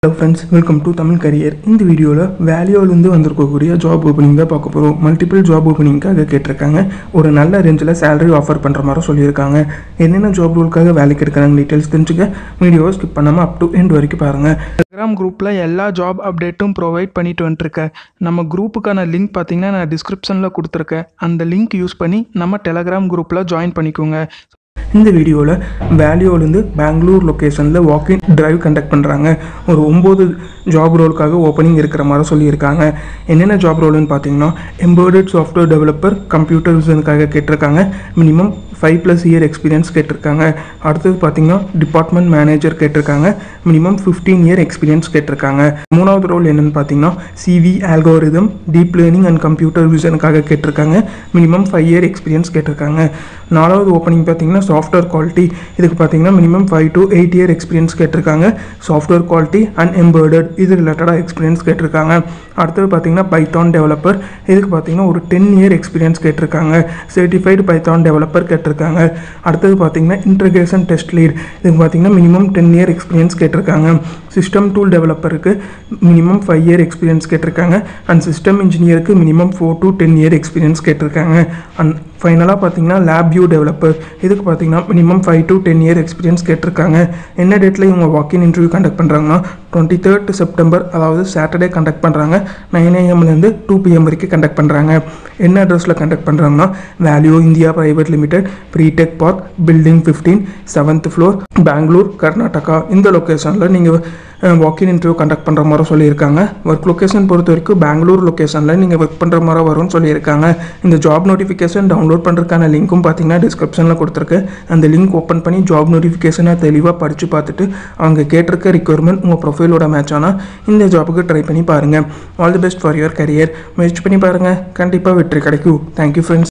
hello friends welcome to Tamil career இந்த வீடியோவில் வேல்யூவிலேருந்து வந்திருக்கக்கூடிய ஜாப் ஓப்பனிங் தான் பார்க்க போகிறோம் மல்டிபிள் ஜாப் ஓப்பனிங்காக கேட்டிருக்காங்க ஒரு நல்ல ரேஞ்சில் சேலரி ஆஃபர் பண்ணுற மாதிரி சொல்லியிருக்காங்க என்னென்ன ஜாப் ரோலுக்காக வேலைக்கு எடுக்கிறாங்க டீட்டெயில்ஸ் தெரிஞ்சுக்க வீடியோவை ஸ்கிப் பண்ணாமல் அப் டு எண்ட் வரைக்கும் பாருங்கள் டெலிகிராம் குரூப்பில் எல்லா ஜாப் அப்டேட்டும் ப்ரொவைட் பண்ணிட்டு வந்துட்டுருக்கேன் நம்ம குரூப்புக்கான லிங்க் பார்த்தீங்கன்னா நான் டிஸ்கிரிப்ஷனில் கொடுத்துருக்கேன் அந்த லிங்க் யூஸ் பண்ணி நம்ம டெலகிராம் குரூப்பில் ஜாயின் பண்ணிக்கோங்க இந்த வீடியோவில் வேல்யூலேருந்து பெங்களூர் லொக்கேஷனில் வாக்கிங் டிரைவ் கண்டக்ட் பண்ணுறாங்க ஒரு ஒம்பது ஜாப் ரோலுக்காக ஓப்பனிங் இருக்கிற மாதிரி சொல்லியிருக்காங்க என்னென்ன ஜாப் ரோல்னு பார்த்தீங்கன்னா எம்பர்டட் சாஃப்ட்வேர் டெவலப்பர் கம்ப்யூட்டர் விசனுக்காக கேட்டிருக்காங்க minimum five plus year experience கேட்டிருக்காங்க அடுத்தது பார்த்தீங்கன்னா டிபார்ட்மெண்ட் மேனேஜர் கேட்டிருக்காங்க மினிமம் ஃபிஃப்டீன் இயர் எக்ஸ்பீரியன்ஸ் கேட்டிருக்காங்க மூணாவது ரோல் என்னென்னு பார்த்தீங்கன்னா CV algorithm deep learning and computer விசனுக்காக கேட்டிருக்காங்க மினிமம் ஃபைவ் இயர் எக்ஸ்பீரியன்ஸ் கேட்டிருக்காங்க நாலாவது ஓப்பனிங் பார்த்தீங்கன்னா சாஃப்ட்வேர் குவாலிட்டி இதுக்கு பார்த்தீங்கன்னா minimum five to eight year experience கேட்டிருக்காங்க சாஃப்ட்வேர் குவாலிட்டி அண்ட் எம்பர்டட் இது ரிலேட்டடாக எக்ஸ்பீரியன்ஸ் கேட்டிருக்காங்க அடுத்தது பார்த்தீங்கன்னா பைத்தான் டெவலப்பர் இதுக்கு பார்த்தீங்கன்னா ஒரு டென் இயர் எக்ஸ்பீரியன்ஸ் கேட்டிருக்காங்க சர்டிஃபைடு பைத்தான் டெவலப்பர் கேட்டிருக்காங்க அடுத்தது பார்த்தீங்கன்னா இன்டர்கிரேஷன் டெஸ்ட் லீட் இதுக்கு பார்த்தீங்கன்னா மினிமம் டென் இயர் எக்ஸ்பீரியன்ஸ் கேட்டிருக்காங்க சிஸ்டம் டூல் டெவலப்பருக்கு மினிமம் ஃபைவ் இயர் எக்ஸ்பீரியன்ஸ் கேட்டிருக்காங்க அண்ட் சிஸ்டம் இன்ஜினியருக்கு minimum four to ten year experience கேட்டிருக்காங்க அண்ட் ஃபைனலாக பார்த்தீங்கன்னா லேப் வியூ டெவலப்பர் இதுக்கு பார்த்தீங்கன்னா minimum five to ten year experience கேட்டிருக்காங்க என்ன டேட்டில் இவங்க வாக்கின் இன்டர்வியூ கண்டக்ட் பண்ணுறாங்கன்னா டுவெண்ட்டி தேர்ட் செப்டம்பர் அதாவது சாட்டர்டே கண்டக்ட் பண்ணுறாங்க நைன் ஏஎம்லேருந்து டூ பிஎம் வரைக்கும் கண்டக்ட் பண்ணுறாங்க என்ன அட்ரஸில் கண்டக்ட் பண்ணுறாங்கன்னா Value India private limited Pritech park building fifteen seventh floor Bangalore Karnataka இந்த லொக்கேஷனில் நீங்கள் வாக்கின் இன்டர்வியூ கண்டக்ட் பண்ணுற மாதிரி சொல்லியிருக்காங்க ஒர்க் லொக்கேஷன் பொறுத்த வரைக்கும் பெங்களூர் லொக்கேஷனில் நீங்கள் ஒர்க் பண்ணுற மாதிரி வரும்னு சொல்லியிருக்காங்க இந்த ஜாப் நோட்டிஃபிகேஷன் டவுன்லோட் பண்ணுறதுக்கான லிங்க்கும் பார்த்தீங்கன்னா டிஸ்கிரிப்ஷனில் கொடுத்துருக்கு அந்த லிங்க் ஓப்பன் பண்ணி ஜாப் நோட்டிஃபிகேஷனை தெளிவாக படித்து பார்த்துட்டு அவங்க கேட்டிருக்க ரிக்வயர்மெண்ட் உங்கள் ப்ரொஃபைலோட மேட்ச் ஆனால் இந்த ஜாபுக்கு ட்ரை பண்ணி பாருங்கள் all the best for your career முயற்சி பண்ணி பாருங்கள் கண்டிப்பாக வெற்றி கிடைக்கும் தேங்க்யூ ஃப்ரெண்ட்ஸ்